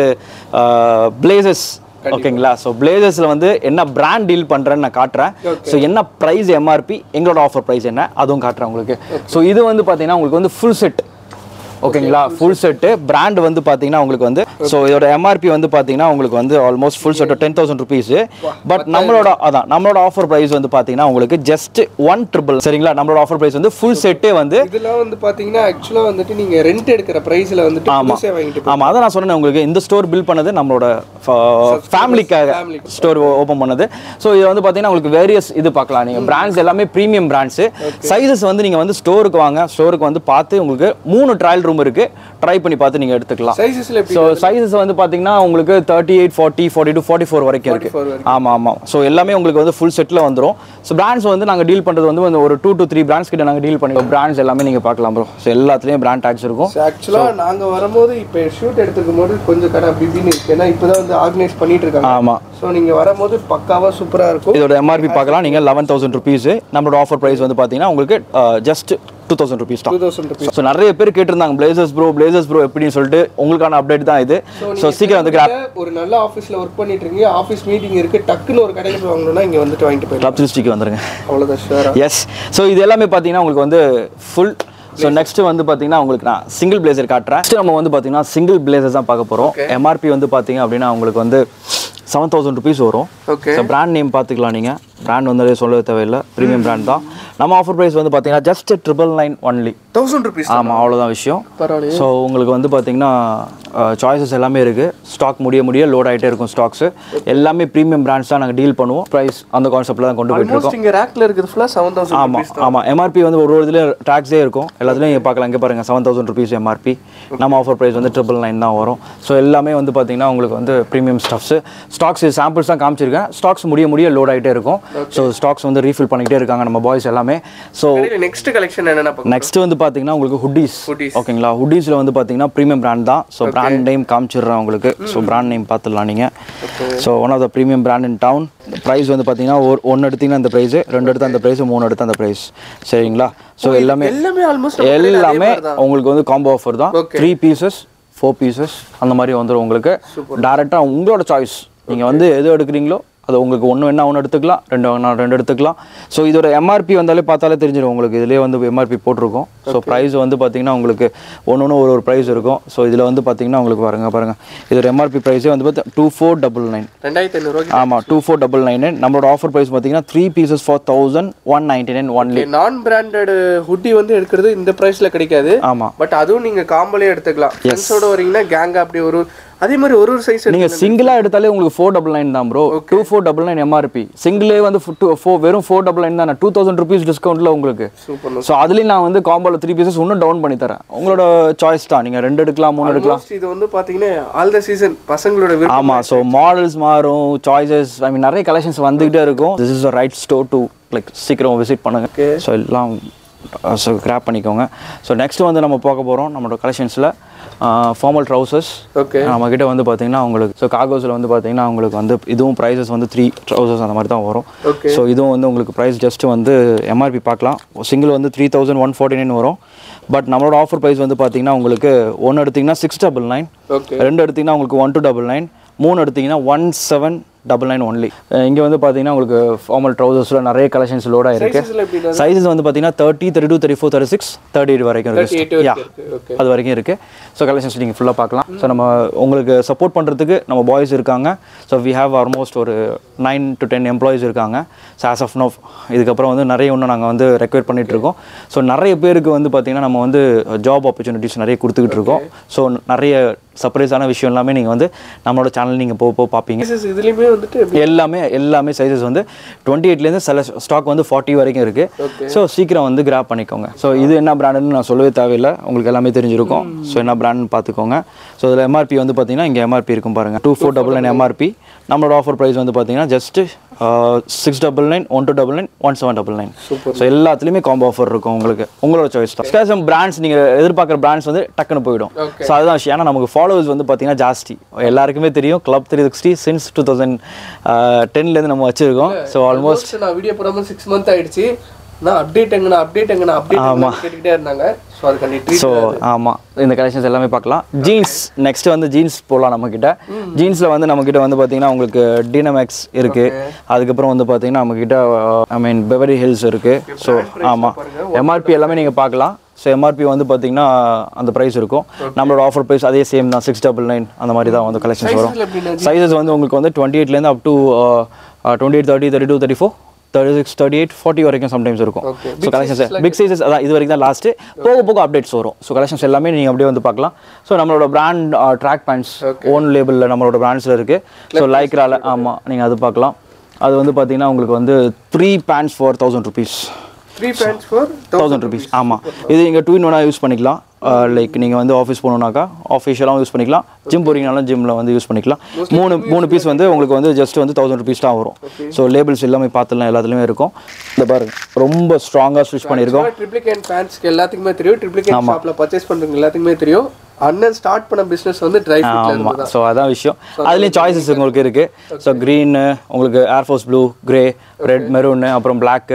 [SPEAKER 2] பிளேசஸ் ஓகேங்களா ஸோ பிளேசஸில் வந்து என்ன பிராண்ட் டீல் பண்ணுறேன்னு நான் காட்டுறேன் ஸோ என்ன ப்ரைஸ் எம்ஆர்பி எங்களோட ஆஃபர் ப்ரைஸ் என்ன அதுவும் காட்டுறேன் உங்களுக்கு ஸோ இது வந்து பார்த்தீங்கன்னா உங்களுக்கு வந்து ஃபுல் செட் ஓகேங்களா ஃபுல் செட்டு பிராண்ட் வந்து பார்த்தீங்கன்னா உங்களுக்கு வந்து ஸோ இதோட எம்ஆர்பி வந்து பார்த்தீங்கன்னா உங்களுக்கு வந்து almost full set ten thousand rupees but நம்மளோட அதான் நம்மளோட ஆஃபர் ப்ரைஸ் வந்து பார்த்தீங்கன்னா உங்களுக்கு ஜஸ்ட் ஒன் ட்ரிபிள் சரிங்களா நம்மளோட ஆஃபர் ப்ரைஸ் வந்து ஃபுல் செட்டே வந்து
[SPEAKER 1] இதெல்லாம் வந்து பார்த்தீங்கன்னா ஆக்சுவலாக வந்துட்டு நீங்கள் ரெண்ட் எடுக்கிற ப்ரைஸில் வந்துட்டு புதுசே வாங்கிட்டு
[SPEAKER 2] ஆமாம் அதான் நான் சொன்னேன் உங்களுக்கு இந்த ஸ்டோர் பில் பண்ணது நம்மளோட ஃபேமிலிக்காக ஸ்டோர் ஓப்பன் பண்ணது ஸோ இது வந்து பார்த்தீங்கன்னா உங்களுக்கு வேரியஸ் இது பார்க்கலாம் நீங்கள் பிராண்ட்ஸ் எல்லாமே ப்ரீமியம் பிராண்ட்ஸு சைஸஸ் வந்து நீங்கள் வந்து ஸ்டோருக்கு வாங்க ஸ்டோருக்கு வந்து பார்த்து உங்களுக்கு மூணு ட்ரையல் ரூம் இருக்கு ட்ரை பண்ணி பார்த்து நீங்கள் எடுத்துக்கலாம்
[SPEAKER 1] சைஸஸில் எப்படி
[SPEAKER 2] ஸோ சைஸஸ் வந்து பார்த்தீங்கன்னா உங்களுக்கு thirty eight forty forty two forty four வரைக்கும் இருக்கு
[SPEAKER 1] 44 வரைக்கும்.
[SPEAKER 2] ஆமாம் ஆமாம் ஸோ எல்லாமே உங்களுக்கு வந்து ஃபுல் செட்டில் வந்துரும் ஸோ பிராண்ட்ஸ் வந்து நாங்கள் டீல் பண்ணுறது வந்து வந்து ஒரு டூ டு த்ரீ பிராண்ட்ஸ் கிட்ட நாங்கள் டீல் பண்ணிக்கோம் பிராண்ட்ஸ் எல்லாமே நீங்கள் பார்க்கலாம் ப்ரோ ஸோ எல்லாத்துலேயும் பிராண்ட் டேக்ஸ் இருக்கும்
[SPEAKER 1] ஆக்சுவலாக நாங்கள் வரும்போது இப்போ ஷூட் எடுத்துக்கும் போது கொஞ்சம் கடை அப்படி இப்படின்னு இருக்கு ஏன்னா இப்போ தான் வந்து ஆர்கனைஸ் பண்ணிட்டு இருக்காங்க
[SPEAKER 2] ஆமாம்
[SPEAKER 1] ஸோ நீங்கள் வரும்போது பக்காவாக சூப்பராக இருக்கும்
[SPEAKER 2] இதோட எம்ஆர்பி பார்க்கலாம் நீங்கள் லெவன் தௌசண்ட் ருபீஸ் நம்மளோட ஆஃபர் ப்ரைஸ் வந்து பார்த்தீங்கன்னா உங்களுக்கு just two thousand rupees
[SPEAKER 1] two
[SPEAKER 2] தான்
[SPEAKER 1] தௌசண்ட் ருபீஸ்
[SPEAKER 2] ஸோ நிறைய பேர் கேட்டிருந்தாங்க பிளேசர்ஸ் ப்ரோ பிளேசர்ஸ் ப்ரோ எப்படின்னு சொல்லிட்டு உங்களுக்கான அப்டேட் தான் இது ஸோ சீக்கிரம் வந்து கிராப்
[SPEAKER 1] ஒரு நல்ல ஆஃபீஸில் ஒர்க் பண்ணிட்டு இருக்கீங்க ஆஃபீஸ் மீட்டிங் இருக்கு டக்குன்னு ஒரு கடையில் போய் வாங்கணும்னா இங்கே வந்துட்டு வாங்கிட்டு போயிடலாம்
[SPEAKER 2] கிளப் சிஸ்டிக்கு வந்துருங்க
[SPEAKER 1] அவ்வளோதான் ஷுவரா
[SPEAKER 2] எஸ் ஸோ இது எல்லாமே பார்த்தீங்கன்னா உங்களுக்கு வந்து ஃபுல் ஸோ நெக்ஸ்ட் வந்து பார்த்தீங்கன்னா உங்களுக்கு நான் சிங்கிள் பிளேசர் காட்டுறேன் Next நம்ம வந்து பார்த்தீங்கன்னா சிங்கிள் பிளேசர் தான் பார்க்க போகிறோம் எம்ஆர்பி வந்து பார்த்தீங்க அப்படின்னா உங்களுக்கு வந்து செவன் தௌசண்ட் ருபீஸ் வரும்
[SPEAKER 1] ஓகே
[SPEAKER 2] ஸோ பிராண்ட் நேம் பார்த்துக்கலாம் நீங்கள் பிராண்ட் வந்து சொல்ல தேவையில்லை ப்ரீமியம் பிராண்ட் தான் நம்ம ஆஃபர் ப்ரைஸ் வந்து பார்த்தீங்கன்னா just triple nine only
[SPEAKER 1] thousand rupees
[SPEAKER 2] ஆமாம் அவ்வளோதான் விஷயம்
[SPEAKER 1] பரவாயில்லையே
[SPEAKER 2] ஸோ உங்களுக்கு வந்து பார்த்தீங்கன்னா சாய்ஸஸ் எல்லாமே இருக்குது ஸ்டாக் முடிய முடிய லோட் ஆகிட்டே இருக்கும் ஸ்டாக்ஸு எல்லாமே ப்ரீமியம் பிராண்ட்ஸ் தான் நாங்கள் டீல் பண்ணுவோம் ப்ரைஸ் அந்த கான்செப்ட்டில் தான் கொண்டு போயிட்டு இருக்கோம்
[SPEAKER 1] ஆல்மோஸ்ட் இங்கே ரேக்கில் இருக்குது ஃபுல்லாக செவன் தௌசண்ட்
[SPEAKER 2] ஆமாம் ஆமாம் எம்ஆர்பி வந்து ஒரு ஒரு இதுலேயும் டேக்ஸே இருக்கும் எல்லாத்துலேயும் இங்கே பார்க்கலாம் இங்கே பாருங்கள் செவன் தௌசண்ட் ருபீஸ் எம்ஆர்பி நம்ம ஆஃபர் ப்ரைஸ் வந்து ட்ரிபிள் நைன் தான் வரும் ஸோ எல்லாமே வந்து பார்த்தீங்கன்னா உங்களுக்கு வந்து ப்ரீமியம் ஸ்டஃப்ஸ் ஸ்டாக்ஸ் சாம்பிள்ஸ் தான் காமிச்சிருக்கேன் ஸ்டாக்ஸ் முடிய முடிய லோட் ஆகிட்டே இருக்கும் ஸோ ஸ்டாக்ஸ் வந்து ரீஃபில் பண்ணிக்கிட்டே இருக்காங்க நம்ம பாய்ஸ் எல்லாமே ஸோ
[SPEAKER 1] நெக்ஸ்ட் கலெக்ஷன் என்னென்ன பார்க்கலாம்
[SPEAKER 2] நெக்ஸ்ட் வந்து பார்த்தீங்கன்னா உங்களுக்கு ஹுட்டீஸ்
[SPEAKER 1] Hoodies.
[SPEAKER 2] ஓகேங்களா ஹுட்டீஸில் வந்து பார்த்தீங்கன்னா ப்ரீமியம் பிராண்ட் தான் ஸோ பிராண்ட் நேம் காமிச்சிடுறேன் உங்களுக்கு ஸோ பிராண்ட் நேம் பார்த்துடலாம் நீங்கள் so one of the premium brand in town price வந்து பார்த்தீங்கன்னா ஒரு ஒன்று எடுத்தீங்கன்னா அந்த ப்ரைஸ் ரெண்டு எடுத்தா அந்த ப்ரைஸ் மூணு எடுத்தா அந்த ப்ரைஸ் சரிங்களா ஸோ எல்லாமே
[SPEAKER 1] எல்லாமே ஆல்மோஸ்ட்
[SPEAKER 2] எல்லாமே உங்களுக்கு வந்து காம்போ ஆஃபர் தான் த்ரீ பீசஸ் ஃபோர் பீசஸ் அந்த மாதிரி வந்துடும் உங்களுக்கு டேரெக்டாக உங்களோட சாய்ஸ் நீங்கள் வந்து எது எடுக்கிறீங்களோ அது உங்களுக்கு ஒன்று வேணா ஒன்று எடுத்துக்கலாம் ரெண்டு வேணா ரெண்டு எடுத்துக்கலாம் ஸோ இதோட எம்ஆர்பி வந்தாலே பார்த்தாலே தெரிஞ்சிடும் உங்களுக்கு இதுலேயே வந்து எம்ஆர்பி போட்டிருக்கோம் ஸோ ப்ரைஸ் வந்து பார்த்தீங்கன்னா உங்களுக்கு ஒன்று ஒன்று ஒரு ஒரு ப்ரைஸ் இருக்கும் ஸோ இதில் வந்து பார்த்தீங்கன்னா உங்களுக்கு பாருங்க பாருங்க இதோட எம்ஆர்பி ப்ரைஸே வந்து பார்த்தா டூ ஃபோர் டபுள் நைன்
[SPEAKER 1] ரெண்டாயிரத்தி ஐநூறுரூவாய்க்கு
[SPEAKER 2] ஆமாம் டூ ஃபோர் டபுள் நைன் நம்மளோட ஆஃபர் ப்ரைஸ் பார்த்தீங்கன்னா three pieces for thousand one ninety nine only
[SPEAKER 1] நான் பிராண்டட் ஹுட்டி வந்து எடுக்கிறது இந்த ப்ரைஸில் கிடைக்காது
[SPEAKER 2] ஆமாம்
[SPEAKER 1] பட் அதுவும் நீங்கள் காம்போலே எடுத்துக்கலாம் ஃப்ரெண்ட்ஸோட வரீங்கன்னா கேங்காக அப்படி ஒரு அதே மாதிரி ஒரு ஒரு சைஸ்
[SPEAKER 2] நீங்க சிங்கிளா எடுத்தாலே உங்களுக்கு ஃபோர் டபுள் நைன் தான் bro two four double nine MRP சிங்கிளே வந்து ஃபோர் வெறும் ஃபோர் டபுள் நைன் தான் டூ தௌசண்ட் ருபீஸ் டிஸ்கவுண்ட்ல உங்களுக்கு
[SPEAKER 1] சூப்பர்
[SPEAKER 2] ஸோ அதுலேயும் நான் வந்து காம்போல த்ரீ பீசஸ் இன்னும் டவுன் பண்ணி தரேன் உங்களோட சாய்ஸ் தான் நீங்க ரெண்டு எடுக்கலாம் மூணு எடுக்கலாம்
[SPEAKER 1] ஆல்மோஸ்ட் இது வந்து பார்த்தீங்கன்னா ஆல் த சீசன் பசங்களோட விருப்பம்
[SPEAKER 2] ஆமா ஸோ மாடல்ஸ் மாறும் சாய்ஸஸ் ஐ மீன் நிறைய கலெக்ஷன்ஸ் வந்துகிட்டே இருக்கும் this is right store to like சீக்கிரம் விசிட் பண்ணுங்க ஸோ எல்லாம் ஸோ கிராப் பண்ணிக்கோங்க ஸோ நெக்ஸ்ட் வந்து நம்ம பார்க்க போகிறோம் நம்மளோட கலெக்ஷன்ஸில் ஃபார்மல் ட்ரௌசர்ஸ்
[SPEAKER 1] ஓகே
[SPEAKER 2] நம்மக்கிட்ட வந்து பார்த்தீங்கன்னா உங்களுக்கு ஸோ காகோஸில் வந்து பார்த்தீங்கன்னா உங்களுக்கு வந்து இதுவும் ப்ரைஸஸ் வந்து த்ரீ ட்ரௌசர்ஸ் அந்த மாதிரி தான் வரும்
[SPEAKER 1] Okay.
[SPEAKER 2] ஸோ இதுவும் வந்து உங்களுக்கு ப்ரைஸ் ஜஸ்ட் வந்து எம்ஆர்பி பார்க்கலாம் சிங்கிள் வந்து three thousand one forty nine வரும் பட் நம்மளோட ஆஃபர் ப்ரைஸ் வந்து பார்த்தீங்கன்னா உங்களுக்கு ஒன்று எடுத்திங்கன்னா சிக்ஸ் டபுள் நைன்
[SPEAKER 1] ஓகே
[SPEAKER 2] ரெண்டு எடுத்திங்கன்னா உங்களுக்கு ஒன் டூ டபுள் நைன் மூணு எடுத்திங்கன்னா one seven double nine only இங்கே வந்து பார்த்தீங்கன்னா உங்களுக்கு ஃபார்மல் ட்ரௌசர்ஸில் நிறைய கலெக்ஷன்ஸ் லோடாக இருக்குது
[SPEAKER 1] சைஸஸ்ல எப்படி
[SPEAKER 2] சைஸஸ் வந்து பார்த்தீங்கன்னா thirty thirty two thirty four thirty six thirty eight வரைக்கும்
[SPEAKER 1] தேர்ட்டி எயிட்
[SPEAKER 2] இருக்குது யா
[SPEAKER 1] இருக்கு ஓகே
[SPEAKER 2] அது வரைக்கும் இருக்குது ஸோ கலெக்ஷன்ஸ் நீங்கள் ஃபுல்லாக பார்க்கலாம் ஸோ நம்ம உங்களுக்கு சப்போர்ட் பண்ணுறதுக்கு நம்ம பாய்ஸ் இருக்காங்க ஸோ வி ஹேவ் ஆல்மோஸ்ட் ஒரு நைன் டு டென் எம்ப்ளாயிஸ் இருக்காங்க ஸோ ஆஸ் ஆஃப் நோ இதுக்கப்புறம் வந்து நிறைய இன்னும் நாங்கள் வந்து ரெக்வயர் பண்ணிட்டு இருக்கோம் ஸோ நிறைய பேருக்கு வந்து பார்த்திங்கன்னா நம்ம வந்து ஜாப் ஆப்பர்ச்சுனிட்டிஸ் நிறைய கொடுத்துக்கிட்டு இருக்கோம் ஸோ நிறைய சர்ப்ரைஸான விஷயம் எல்லாமே நீங்கள் வந்து நம்மளோட சேனல் நீங்கள் போக போக பார்ப்பீங்க
[SPEAKER 1] சைஸஸ் இதுலயுமே வந்துட்டு எப்படி
[SPEAKER 2] எல்லாமே எல்லாமே சைஸஸ் வந்து டுவெண்ட்டி எயிட்லேருந்து சில ஸ்டாக் வந்து ஃபார்ட்டி வரைக்கும் இருக்குது ஸோ சீக்கிரம் வந்து கிராப் பண்ணிக்கோங்க ஸோ இது என்ன பிராண்டுன்னு நான் சொல்லவே தேவையில்லை உங்களுக்கு எல்லாமே தெரிஞ்சிருக்கும் ஸோ என்ன பிராண்ட்னு பார்த்துக்கோங்க ஸோ இதில் எம்ஆர்பி வந்து பார்த்தீங்கன்னா இங்கே எம்ஆர்பி இருக்கும் பாருங்கள் two four double nine MRP நம்மளோட ஆஃபர் ப்ரைஸ் வந்து பார்த்தீங்கன்னா just six double nine one two double nine one seven double nine so எல்லாத்துலேயுமே காம்போ ஆஃபர் இருக்கும் உங்களுக்கு உங்களோட சாய்ஸ் தான் ஸ்கேசம் பிராண்ட்ஸ் நீங்கள் எதிர்பார்க்குற பிராண்ட்ஸ் வந்து டக்குன்னு போயிடும் ஸோ அதுதான் விஷயம் ஏன்னா நமக்கு ஃபாலோவர்ஸ் வந்து பார்த்தீங்கன்னா ஜாஸ்தி எல்லாருக்குமே தெரியும் club three sixty since two thousand டென்லேருந்து நம்ம வச்சுருக்கோம் ஸோ ஆல்மோஸ்ட்
[SPEAKER 1] Almost நான் வீடியோ போடாம சிக்ஸ் மந்த் ஆயிடுச்சு நான் அப்டேட் எங்கண்ணா அப்டேட் எங்கண்ணா அப்டேட் கேட்டுக்கிட்டே இருந்தாங்க ஸோ அதுக்காண்டி ட்ரீட்
[SPEAKER 2] ஸோ ஆமாம் இந்த கலெக்ஷன்ஸ் எல்லாமே பார்க்கலாம் ஜீன்ஸ் நெக்ஸ்ட் வந்து ஜீன்ஸ் போடலாம் நம்மக்கிட்ட ஜீன்ஸில் வந்து நம்மக்கிட்ட வந்து பார்த்தீங்கன்னா உங்களுக்கு டினமேக்ஸ் இருக்குது அதுக்கப்புறம் வந்து பார்த்தீங்கன்னா நம்மக்கிட்ட ஐ மீன் பெவரி ஹில்ஸ் இருக்குது ஸோ ஆமாம் எம்ஆர்பி எல்லாமே நீங்கள் பார்க்கலாம் ஸோ எம்ஆர்பி வந்து பார்த்தீங்கன்னா அந்த ப்ரைஸ் இருக்கும் நம்மளோட ஆஃபர் ப்ரைஸ் அதே சேம் தான் சிக்ஸ் டபுள் நைன் அந்த மாதிரி தான் வந்து கலெக்ஷன்ஸ் வரும்
[SPEAKER 1] Sizesல எப்படின்னா
[SPEAKER 2] சைஸஸ் வந்து உங்களுக்கு வந்து டுவெண்ட்டி எயிட்லேருந்து up to twenty eight thirty thirty two thirty four thirty six thirty eight forty வரைக்கும் சம்டைம்ஸ் இருக்கும்
[SPEAKER 1] Okay.
[SPEAKER 2] So collections big sizes அதான் இது வரைக்கும் தான் லாஸ்ட்டு போக போக அப்டேட்ஸ் வரும் ஸோ கலெக்ஷன்ஸ் எல்லாமே நீங்கள் அப்படியே வந்து பார்க்கலாம் ஸோ நம்மளோட பிராண்ட் ட்ராக் பேண்ட்ஸ் ஓன் லேபிளில் நம்மளோட பிராண்ட்ஸில் இருக்குது ஸோ லைக்ரால ஆமாம் நீங்கள் அது பார்க்கலாம் அது வந்து பார்த்தீங்கன்னா உங்களுக்கு வந்து three pants for thousand rupees
[SPEAKER 1] three pants for
[SPEAKER 2] thousand rupees ஆமாம் இது நீங்கள் டூ இன் ஒன்னாக யூஸ் பண்ணிக்கலாம் லைக் நீங்கள் வந்து ஆஃபீஸ் போகணுன்னாக்கா ஆஃபீஷியலாகவும் யூஸ் பண்ணிக்கலாம் ஜிம் போகிறீங்கனாலும் ஜிம்மில் வந்து யூஸ் பண்ணிக்கலாம் மூணு மூணு பீஸ் வந்து உங்களுக்கு வந்து ஜஸ்ட் வந்து தௌசண்ட் ருபீஸ் தான் வரும் ஸோ லேபிள்ஸ் எல்லாமே பார்த்துலாம் எல்லாத்துலேயுமே இருக்கும் இந்த பாருங்க ரொம்ப ஸ்ட்ராங்காக ஸ்டிச் பண்ணியிருக்கோம்
[SPEAKER 1] ட்ரிப்ளிகேன் பேண்ட்ஸ்க்கு எல்லாத்துக்குமே தெரியும் ட்ரிப்ளிகேன் ஷாப்ல பர்ச்சேஸ் பண்றவங்க எல்லாத்துக்குமே தெரியும் அண்ணன் ஸ்டார்ட் பண்ண பிசினஸ் வந்து ட்ரை ஃப்ரூட்ல இருந்து
[SPEAKER 2] ஆமாம் ஸோ அதான் விஷயம் அதுலேயும் சாய்ஸஸ் உங்களுக்கு இருக்குது ஸோ க்ரீனு உங்களுக்கு air force blue grey red maroon அப்புறம் பிளாக்கு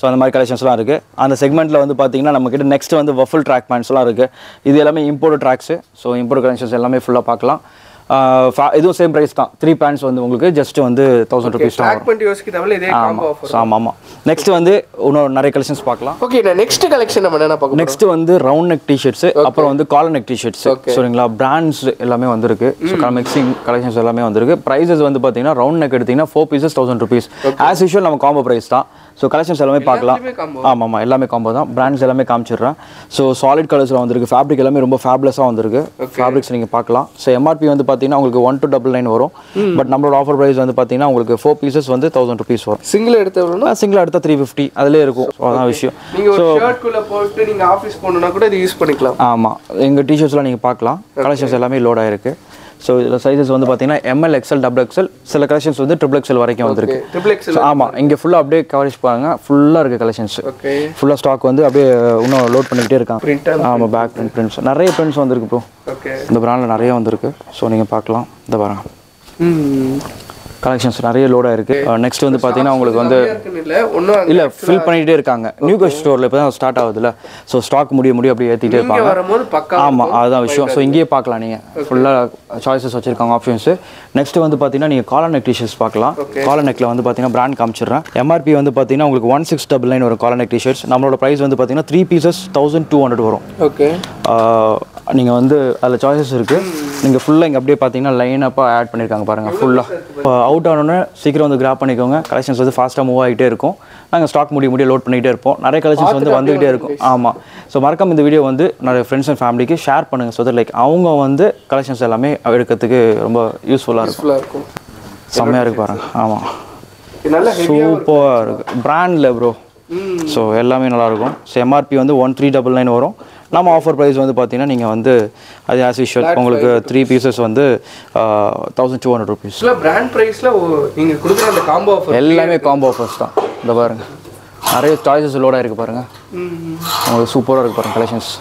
[SPEAKER 2] ஸோ அந்த மாதிரி கலெக்ஷன்ஸ்லாம் இருக்குது அந்த செக்மெண்ட்டில் வந்து பார்த்தீங்கன்னா நம்மக்கிட்ட நெக்ஸ்ட் வந்து வஃபுல் ட்ராக் பேண்ட்ஸ்லாம் இருக்குது இது எல்லாமே import tracks so import collections எல்லாமே ஃபுல்லாக பார்க்கலாம் ஆஹ் fa- இதுவும் சேம் ப்ரைஸ் தான் த்ரீ பேண்ட்ஸ் வந்து உங்களுக்கு ஜஸ்ட் வந்து தௌசண்ட் ருபீஸ் தான்
[SPEAKER 1] ட்ராக் பண்ணிட்டு யோசிக்க தேவையில்ல இதே காம்போ ஆஃபர்
[SPEAKER 2] ஆமாம் ஆமாம் நெக்ஸ்ட் வந்து இன்னும் நிறைய கலெக்ஷன்ஸ் பார்க்கலாம்
[SPEAKER 1] ஓகே நான் நெக்ஸ்ட் கலெக்ஷன் நம்ம என்ன பார்க்க
[SPEAKER 2] நெக்ஸ்ட் வந்து ரவுண்ட் நெக் டிஷர்ட்ஸ் அப்புறம் வந்து காலர் நெக் டிஷர்ட்ஸ் சரிங்களா பிராண்ட்ஸ் எல்லாமே வந்திருக்கு ஸோ மிக்சிங் கலெக்ஷன்ஸ் எல்லாமே வந்திருக்கு ப்ரைஸஸ் வந்து பார்த்தீங்கன்னா ரவுண்ட் நெக் எடுத்தீங்கன்னா four pieces thousand rupees as usual நம்ம காம்போ ப்ரைஸ் தான் ஸோ கலெக்ஷன்ஸ் எல்லாமே பார்க்கலாம்
[SPEAKER 1] combo.
[SPEAKER 2] ஆமாம் ஆமாம் எல்லாமே காம்போ தான் பிராண்ட்ஸ் எல்லாமே காமிச்சிடுறேன் ஸோ சாலிட் கலர்ஸில் வந்திருக்கு ஃபேப்ரிக் எல்லாமே ரொம்ப ஃபேப்லஸாக வந்திருக்கு ஃபேப்ரிக்ஸ் நீங்கள் பார்க்கலாம் ஸோ எம்ஆர்பி வந்து பார்த்தீங்கன்னா உங்களுக்கு ஒன் டு டபுள் நைன் வரும் பட் நம்மளோட ஆஃபர் ப்ரைஸ் வந்து பார்த்தீங்கன்னா உங்களுக்கு ஃபோர் பீசஸ் வந்து தௌசண்ட் ருபீஸ் வரும்
[SPEAKER 1] சிங்கிள் எடுத்தவங்கன்னா
[SPEAKER 2] சிங்கிள் எடுத்தால் த்ரீ ஃபிஃப்டி அதிலே இருக்கும் So, அதான் விஷயம்
[SPEAKER 1] நீங்க ஒரு ஷர்ட் குள்ள போட்டு நீங்க ஆபீஸ் போகணும்னா கூட இது யூஸ் பண்ணிக்கலாம்
[SPEAKER 2] ஆமாம் எங்கள் டிஷர்ட்ஸ்லாம் நீங்கள் பார்க்கலாம் கலெக்ஷன்ஸ் எல்லாமே லோட் ஆயிருக்கு ஸோ இதில் சைஸஸ் வந்து பார்த்தீங்கன்னா எம்எல் எக்ஸ்எல் டபுள் எக்ஸ்எல் சில கலெக்ஷன்ஸ் வந்து ட்ரிபிள் எக்ஸ்எல் வரைக்கும் வந்திருக்கு
[SPEAKER 1] ட்ரிபிள் எக்ஸ்
[SPEAKER 2] ஸோ ஆமாம் இங்கே ஃபுல்லாக அப்படியே கவரேஜ் பாருங்க ஃபுல்லாக இருக்குது கலெக்ஷன்ஸ்
[SPEAKER 1] ஓகே
[SPEAKER 2] ஃபுல்லாக ஸ்டாக் வந்து அப்படியே இன்னும் லோட் பண்ணிக்கிட்டே இருக்காங்க
[SPEAKER 1] பிரிண்டர்
[SPEAKER 2] ஆமாம் பேக் பிரிண்ட் பிரிண்ட்ஸ் நிறைய பிரிண்ட்ஸ் வந்திருக்கு ப்ரோ
[SPEAKER 1] ஓகே
[SPEAKER 2] இந்த பிராண்டில் நிறைய வந்திருக்கு ஸோ நீங்கள் பார்க்கலாம் இந்த பாருங்க
[SPEAKER 1] ம்
[SPEAKER 2] கலெக்ஷன்ஸ் நிறைய லோட் ஆயிருக்கு நெக்ஸ்ட் வந்து பார்த்தீங்கன்னா உங்களுக்கு வந்து
[SPEAKER 1] இல்ல ஒன்னும்
[SPEAKER 2] இல்லை ஃபில் பண்ணிகிட்டே இருக்காங்க நியூ கஸ்ட் ஸ்டோரில் இப்போ தான் ஸ்டார்ட் ஆகுதுல்ல ஸோ ஸ்டாக் முடிய முடிய அப்படியே ஏற்றிட்டே
[SPEAKER 1] இங்க
[SPEAKER 2] இருப்பாங்க
[SPEAKER 1] வரும்போது பக்கா
[SPEAKER 2] ஆமாம் அதுதான் விஷயம் ஸோ இங்கேயே பார்க்கலாம் நீங்கள் ஃபுல்லாக சாய்ஸஸ் வச்சிருக்காங்க ஆப்ஷன்ஸு நெக்ஸ்ட் வந்து பார்த்தீங்கன்னா நீங்கள் காலர் நெக் டிஷர்ட்ஸ் பார்க்கலாம் காலர் நெக்கில் வந்து பார்த்தீங்கன்னா பிராண்ட் காமிச்சிடுறேன் எம்ஆர்பி வந்து பார்த்தீங்கன்னா உங்களுக்கு ஒன் சிக்ஸ் டபுள் நைன் வரும் காலர் நெக் டிஷர்ட்ஸ் நம்மளோட ப்ரைஸ் வந்து பார்த்தீங்கன்னா three pieces thousand two hundred வரும்
[SPEAKER 1] ஓகே
[SPEAKER 2] நீங்கள் வந்து அதில் சாய்ஸஸ் இருக்குது நீங்கள் ஃபுல்லாக இங்கே அப்படியே பார்த்தீங்கன்னா லைன் அப்பாக ஆட் பண்ணியிருக்காங்க பாருங்கள் ஃபுல்லாக இப்போ அவுட் ஆனோடனே சீக்கிரம் வந்து கிராப் பண்ணிக்கோங்க கலெக்ஷன்ஸ் வந்து ஃபாஸ்ட்டாக மூவ் ஆகிட்டே இருக்கும் நாங்கள் ஸ்டாக் முடிய முடிய லோட் பண்ணிகிட்டே இருப்போம் நிறைய கலெக்ஷன்ஸ் வந்து வந்துகிட்டே இருக்கும் ஆமாம் ஸோ மறக்காம இந்த வீடியோ வந்து நிறைய ஃப்ரெண்ட்ஸ் அண்ட் ஃபேமிலிக்கு ஷேர் பண்ணுங்கள் ஸோ லைக் அவங்க வந்து கலெக்ஷன்ஸ் எல்லாமே எடுக்கிறதுக்கு ரொம்ப யூஸ்ஃபுல்லாக இருக்கும்
[SPEAKER 1] ஃபுல்லா இருக்கும்
[SPEAKER 2] செம்மையாக இருக்கு பாருங்க ஆமாம்
[SPEAKER 1] இது நல்ல ஹெவியா
[SPEAKER 2] சூப்பராக இருக்குது பிராண்டில் ப்ரோ ஸோ எல்லாமே நல்லாயிருக்கும் ஸோ எம்ஆர்பி வந்து ஒன் த்ரீ டபுள் நைன் வரும் நம்ம ஆஃபர் ப்ரைஸ் வந்து பார்த்தீங்கன்னா நீங்கள் வந்து அது ஆஸ் யூஷுவல் உங்களுக்கு த்ரீ பீசஸ் வந்து தௌசண்ட் டூ ஹண்ட்ரட் ருபீஸ்
[SPEAKER 1] ஆக்சுவலா பிராண்ட் பிரைஸ்ல நீங்க கொடுக்குற அந்த காம்போ ஆஃபர்
[SPEAKER 2] எல்லாமே காம்போ ஆஃபர்ஸ் தான் இந்த பாருங்க நிறைய சாய்ஸஸ் லோடாக இருக்குது பாருங்க உங்களுக்கு சூப்பராக இருக்குது பாருங்க கலெக்ஷன்ஸ்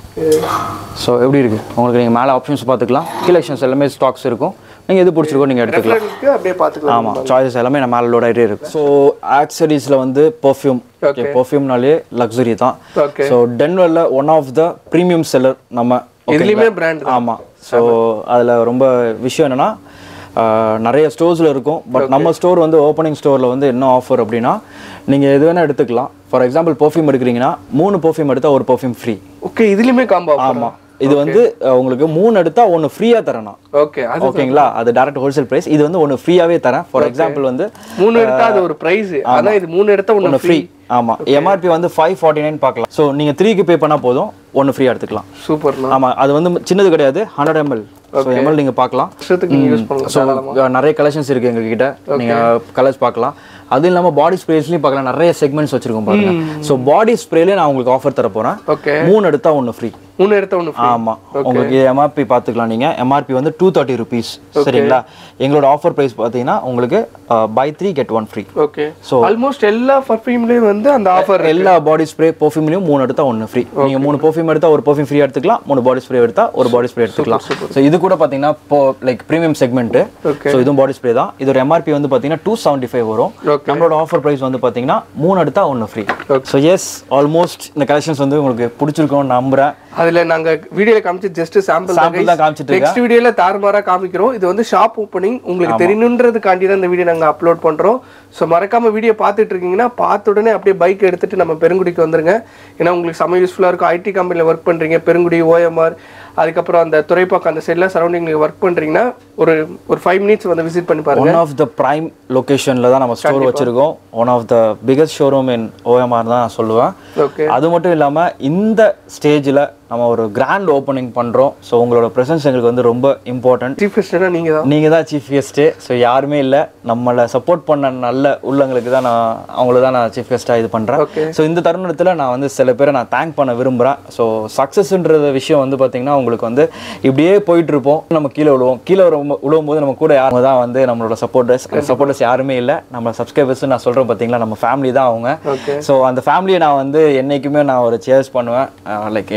[SPEAKER 2] ஸோ எப்படி இருக்குது உங்களுக்கு நீங்கள் மேலே ஆப்ஷன்ஸ் பார்த்துக்கலாம் கலெக்ஷன்ஸ் எல்லாமே ஸ்டாக்ஸ் இருக்கும் நீங்கள் எது பிடிச்சிருக்கோ நீங்கள் எடுத்துக்கலாம்
[SPEAKER 1] இருக்கு அப்படியே பாத்துக்கலாம்
[SPEAKER 2] ஆமாம் சாய்ஸஸ் எல்லாமே நம்ம மேலே லோட் ஆகிட்டே இருக்கு ஸோ ஆக்சரிஸில் வந்து பர்ஃப்யூம் ஓகே பர்ஃப்யூம்னாலே லக்ஸரி தான்
[SPEAKER 1] ஓகே
[SPEAKER 2] ஸோ டென்வரில் one of the premium seller நம்ம
[SPEAKER 1] இதுலயுமே பிராண்ட்
[SPEAKER 2] ஆமாம் ஸோ அதில் ரொம்ப விஷயம் என்னன்னா ஆஹ், நிறைய ஸ்டோர்ஸில் இருக்கும் பட் நம்ம ஸ்டோர் வந்து ஓப்பனிங் ஸ்டோரில் வந்து என்ன ஆஃபர் அப்படின்னா நீங்கள் எது வேணால் எடுத்துக்கலாம் ஃபார் எக்ஸாம்பிள் பர்ஃப்யூம் எடுக்கிறீங்கன்னா மூணு பர்ஃப்யூம் எடுத்தால் ஒரு பர்ஃப்யூம் ஃப்ரீ
[SPEAKER 1] ஓகே இதுலயுமே காம்போ
[SPEAKER 2] ஆமாம் இது வந்து அஹ், உங்களுக்கு மூணு எடுத்தால் ஒன்று ஃப்ரீயாக தரணும்
[SPEAKER 1] ஓகே அது
[SPEAKER 2] ஓகேங்களா அது டேரக்ட் ஹோல்சேல் பிரைஸ் இது வந்து ஒன்று ஃப்ரீயாகவே தரேன் ஃபார் எக்ஸாம்பிள் வந்து
[SPEAKER 1] மூணு எடுத்தா அது ஒரு பிரைஸ் ஆனா இது மூணு எடுத்தா ஒண்ணு
[SPEAKER 2] ஒன்று ஃப்ரீ ஆமாம் எம்ஆர்பி வந்து ஃபைவ் ஃபார்ட்டி நைன் பார்க்கலாம் ஸோ நீங்கள் த்ரீக்கு பே பண்ணால் போதும் ஒன்று ஃப்ரீயாக எடுத்துக்கலாம்
[SPEAKER 1] சூப்பர்ண்ணா
[SPEAKER 2] ஆமாம் அது வந்து சின்னது கிடையாது ஹண்ட்ரட் எம்எல் ஸோ எம்எல் நீங்கள் பார்க்கலாம்
[SPEAKER 1] வருஷத்துக்கு நீங்க யூஸ் பண்ணலாம்
[SPEAKER 2] ஸோ நிறைய கலெக்ஷன்ஸ் இருக்குது எங்ககிட்ட நீங்கள் கலர்ஸ் பார்க்கலாம் அதுவும் இல்லாமல் பாடி ஸ்ப்ரேஸ்லையும் பார்க்கலாம் நிறைய செக்மெண்ட்ஸ் வச்சிருக்கோம் பாருங்க ஸோ பாடி ஸ்ப்ரேலேயே நான் உங்களுக்கு ஆஃபர் தர போகிறேன்
[SPEAKER 1] ஓகே
[SPEAKER 2] மூணு எடுத்தா ஒன்று ஃப்ரீ
[SPEAKER 1] மூணு எடுத்தா ஒண்ணு free.
[SPEAKER 2] ஆமாம் உங்களுக்கு எம்ஆர்பி பார்த்துக்கலாம் நீங்கள் எம்ஆர்பி வந்து டூ தேர்ட்டி ருபீஸ் சரிங்களா எங்களோட ஆஃபர் ப்ரைஸ் பார்த்தீங்கன்னா உங்களுக்கு buy three get one free
[SPEAKER 1] okay
[SPEAKER 2] So-
[SPEAKER 1] almost எல்லா பர்ஃப்யூம்லயும் வந்து அந்த ஆஃபர்
[SPEAKER 2] எல்லா பாடி ஸ்ப்ரே பர்ஃப்யூம்லையும் மூணு எடுத்தா ஒன்று ஃப்ரீ நீங்க மூணு பர்ஃப்யூம் எடுத்தா ஒரு பர்ஃப்யூம் ஃப்ரீ எடுத்துக்கலாம் மூணு பாடி ஸ்ப்ரே எடுத்தா ஒரு பாடி ஸ்ப்ரே எடுத்துக்கலாம் ஸோ இது கூட பார்த்தீங்கன்னா like premium segment
[SPEAKER 1] Okay.
[SPEAKER 2] So இதுவும் பாடி ஸ்ப்ரே தான் இதோட எம்ஆர்பி வந்து பார்த்தீங்கன்னா டூ செவன்ட்டி ஃபைவ் வரும்
[SPEAKER 1] Okay.
[SPEAKER 2] நம்மளோட ஆஃபர் ப்ரைஸ் வந்து பார்த்தீங்கன்னா மூணு எடுத்தா ஒன்று ஃப்ரீ ஸோ எஸ் ஆல்மோஸ்ட் இந்த கலெக்ஷன்ஸ் வந்து உங்களுக்கு பிடிச்சிருக்கும்னு நம்புறேன்
[SPEAKER 1] அதுல நாங்க வீடியோல காமிச்சு ஜஸ்ட் சாம்பிள்
[SPEAKER 2] Sample தான் காமிச்சிட்டு
[SPEAKER 1] நெக்ஸ்ட் வீடியோல தாறுமாறா காமிக்கிறோம் இது வந்து ஷாப் ஓப்பனிங் உங்களுக்கு தெரியணுன்றதுக்காண்டி தான் இந்த வீடியோ நாங்க அப்லோட் பண்றோம் ஸோ மறக்காம வீடியோ பார்த்துட்டு இருக்கீங்கன்னா பார்த்த உடனே அப்படியே பைக் எடுத்துட்டு நம்ம பெருங்குடிக்கு வந்துருங்க ஏன்னா உங்களுக்கு செம்ம யூஸ்ஃபுல்லா இருக்கும் ஐடி கம்பெனியில் ஒர்க் பண்றீங்க பெருங்குடி ஓஎம்ஆர் அதுக்கப்புறம் அந்த துறைப்பாக்கம் அந்த சைடில் சரௌண்டிங் நீங்கள் ஒர்க் பண்றீங்கன்னா ஒரு ஒரு ஃபைவ் மினிட்ஸ் வந்து விசிட் பண்ணி பாருங்க
[SPEAKER 2] ஒன் ஆஃப் த ப்ரைம் லொகேஷன்ல தான் நம்ம ஸ்டோர் வச்சிருக்கோம் one of the biggest showroom in OMR தான் நான் சொல்லுவேன்
[SPEAKER 1] ஓகே
[SPEAKER 2] அது மட்டும் இல்லாம இந்த ஸ்டேஜில் நம்ம ஒரு கிராண்ட் ஓப்பனிங் பண்றோம் ஸோ உங்களோட ப்ரெசன்ஸ் எங்களுக்கு வந்து ரொம்ப இம்பார்ட்டன்ட்
[SPEAKER 1] சீஃப் கெஸ்ட்னா நீங்க தான்
[SPEAKER 2] நீங்க தான் சீஃப் கெஸ்ட்டு ஸோ யாருமே இல்லை நம்மளை சப்போர்ட் பண்ண நல்ல உள்ளங்களுக்கு தான் நான் அவங்கள தான் நான் சீஃப் கெஸ்ட்டாக இது பண்ணுறேன்
[SPEAKER 1] Okay.
[SPEAKER 2] ஸோ இந்த தருணத்தில் நான் வந்து சில பேரை நான் தேங்க் பண்ண விரும்புகிறேன் ஸோ சக்ஸஸ்ன்ற விஷயம் வந்து பார்த்தீங்கன்னா உங்களுக்கு வந்து இப்படியே போயிட்டு இருப்போம் நம்ம கீழே விழுவோம் கீழே விழுவும் விழுவும் போது நம்ம கூட யாரும் தான் வந்து நம்மளோட சப்போர்ட்டர்ஸ் சப்போர்ட்டர்ஸ் யாருமே இல்லை நம்ம சப்ஸ்கிரைபர்ஸ் நான் சொல்கிறேன் பார்த்தீங்களா நம்ம ஃபேமிலி தான் அவங்க
[SPEAKER 1] ஓகே
[SPEAKER 2] ஸோ அந்த ஃபேமிலியை நான் வந்து என்னைக்குமே நான் ஒரு சேர்ஸ் பண்ணுவேன் லைக் என் heart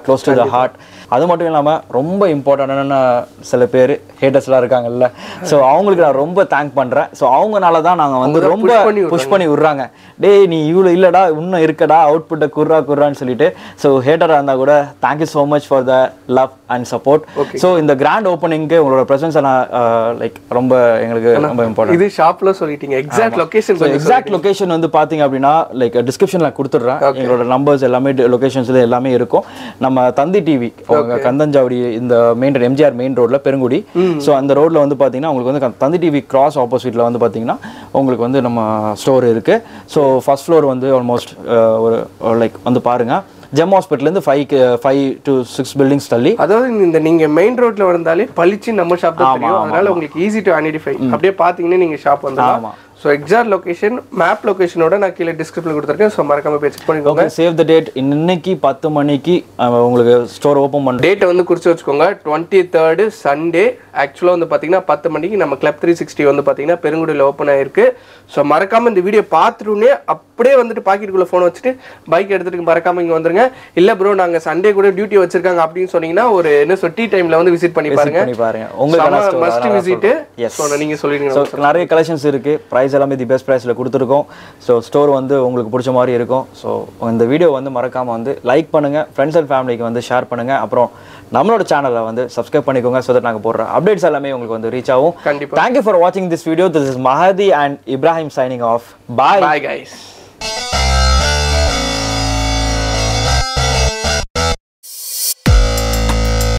[SPEAKER 2] close to the heart அது மட்டும் இல்லாமல் ரொம்ப இம்பார்ட்டண்டான சில பேர் ஹேட்டர்ஸ்லாம் இருக்காங்கல்ல ஸோ அவங்களுக்கு நான் ரொம்ப தேங்க் பண்ணுறேன் ஸோ அவங்கனால தான் நாங்கள் வந்து ரொம்ப
[SPEAKER 1] பண்ணி
[SPEAKER 2] புஷ் பண்ணி விடுறாங்க டேய் நீ இவ்வளோ இல்லைடா இன்னும் இருக்கடா அவுட்புட்டை குர்ரா குர்ரான்னு சொல்லிட்டு ஸோ ஹேட்டராக இருந்தால் கூட thank you so much for the love and support so இந்த கிராண்ட் ஓப்பனிங்க்கு உங்களோட ப்ரெசன்ஸை நான் லைக் ரொம்ப எங்களுக்கு ரொம்ப இம்பார்ட்டன்ட்
[SPEAKER 1] இது ஷாப்ல சொல்லிட்டீங்க எக்ஸாக்ட் லொகேஷன்
[SPEAKER 2] எக்ஸாக்ட் லொகேஷன் வந்து பாத்தீங்க அப்படின்னா லைக் டிஸ்கிரிப்ஷனில் கொடுத்துட்றேன் எங்களோட நம்பர்ஸ் எல்லாமே லொகேஷன்ஸ் எல்லாமே இருக்கும் நம்ம தந்தி டிவி அவங்க கந்தஞ்சாவடி இந்த மெயின் ரோட் எம்ஜிஆர் மெயின் ரோட்ல பெருங்குடி ஸோ அந்த ரோட்ல வந்து பாத்தீங்கன்னா உங்களுக்கு வந்து க- தந்தி டிவி கிராஸ் ஆப்போசிட்ல வந்து பாத்தீங்கன்னா உங்களுக்கு வந்து நம்ம ஸ்டோர் இருக்கு ஸோ ஃபர்ஸ்ட் ஃப்ளோர் வந்து ஆல்மோஸ்ட் ஒரு லைக் வந்து பாருங்க ஜெம் ஹாஸ்பிட்டல்லேருந்து five five to six buildings தள்ளி
[SPEAKER 1] அதாவது இந்த நீங்க மெயின் ரோட்ல வந்தாலே பளிச்சு நம்ம ஷாப் தான் தெரியும் அதனால உங்களுக்கு ஈஸி டு ஐடென்டிஃபை அப்படியே பாத்தீங்கன்னா நீங்க ஷாப் வந்துடலாம் ஸோ எக்ஸாக்ட் லொகேஷன் மேப் லொகேஷனோட நான் கீழே டிஸ்கிரிப்ஷன் கொடுத்துருக்கேன் ஸோ மறக்காம போய் செக் பண்ணிக்கோங்க
[SPEAKER 2] ஓகே சேவ் த டேட் இன்னைக்கு பத்து மணிக்கு அஹ், உங்களுக்கு ஸ்டோர் ஓப்பன் பண்ணுறோம்
[SPEAKER 1] டேட்டை வந்து குறிச்சு வச்சுக்கோங்க டுவெண்ட்டி தேர்டு சண்டே ஆக்சுவலாக வந்து பார்த்தீங்கன்னா பத்து மணிக்கு நம்ம கிளப் த்ரீ சிக்ஸ்டி வந்து பார்த்தீங்கன்னா பெருங்குடியில் ஓப்பன் ஆயிருக்கு ஸோ மறக்காம இந்த வீடியோ பார்த்துட்டுனே அப்படியே வந்துட்டு பாக்கெட்டுக்குள்ள ஃபோன் வச்சுட்டு பைக் எடுத்துட்டு மறக்காம இங்கே வந்துருங்க இல்லை ப்ரோ நாங்கள் சண்டே கூட டியூட்டி வச்சிருக்காங்க அப்படின்னு சொன்னீங்கன்னா ஒரு என்ன சொல் டீ டைமில் வந்து விசிட் பண்ணி பாருங்க
[SPEAKER 2] பண்ணி பாருங்க உங்களுக்கான store
[SPEAKER 1] மஸ்ட்
[SPEAKER 2] அதனால
[SPEAKER 1] விசிட்
[SPEAKER 2] Yes.
[SPEAKER 1] ஸோ நீங்க சொல்லிடுங்க
[SPEAKER 2] ஸோ நிறைய கலெக்ஷன்ஸ் இருக்கு ப்ரைஸ் எல்லாமே தி பெஸ்ட் ப்ரைஸில் கொடுத்துருக்கோம் ஸோ ஸ்டோர் வந்து உங்களுக்கு பிடிச்ச மாதிரி இருக்கும் ஸோ இந்த வீடியோ வந்து மறக்காம வந்து லைக் பண்ணுங்க ஃப்ரெண்ட்ஸ் அண்ட் ஃபேமிலிக்கு வந்து ஷேர் பண்ணுங்க அப்புறம் நம்மளோட சேனலை வந்து சப்ஸ்கிரைப் பண்ணிக்கோங்க ஸோ தட் நாங்கள் போடுற அப்டேட்ஸ் எல்லாமே உங்களுக்கு வந்து ரீச் ஆகும்
[SPEAKER 1] கண்டிப்பா
[SPEAKER 2] தேங்க்யூ ஃபார் வாட்சிங் this video this is Mahathi and Ibrahim signing off bye
[SPEAKER 1] bye guys